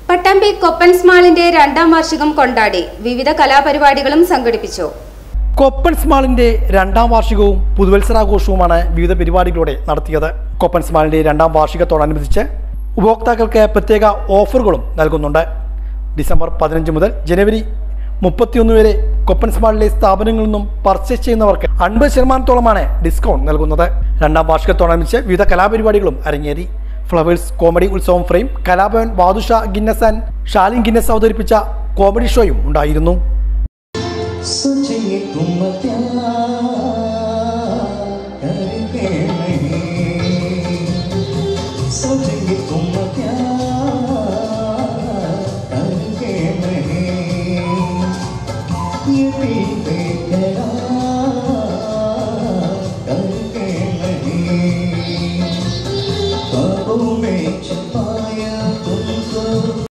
പട്ടാമ്പി കൊപ്പൻസ് മാളിന്റെ രണ്ടാം വാർഷികം കൊണ്ടാടി വിവിധ കലാപരിപാടികളും സംഘടിപ്പിച്ചു കൊപ്പൻസ് മാളിന്റെ രണ്ടാം വാർഷികവും പുതുവത്സരാഘോഷവുമാണ് വിവിധ പരിപാടികളോടെ നടത്തിയത് കൊപ്പൻസ് മാളിന്റെ രണ്ടാം വാർഷികത്തോടനുബന്ധിച്ച് ഉപഭോക്താക്കൾക്ക് പ്രത്യേക ഓഫറുകളും നൽകുന്നുണ്ട് ഡിസംബർ പതിനഞ്ച് മുതൽ ജനുവരി മുപ്പത്തിയൊന്ന് വരെ കൊപ്പൻസ് മാളിലെ സ്ഥാപനങ്ങളിൽ നിന്നും പർച്ചേസ് ചെയ്യുന്നവർക്ക് അൻപത് ശതമാനത്തോളമാണ് ഡിസ്കൗണ്ട് നൽകുന്നത് രണ്ടാം വാർഷികത്തോടനുബന്ധിച്ച് വിവിധ കലാപരിപാടികളും അരങ്ങേറി Flowers comedy Utsavam frame Kalabhavan Badusha Guinness and Shalin Guinness അവതരിപ്പിച്ച കോമഡി ഷോയും ഉണ്ടായിരുന്നു सोचेंगे तुम प्यार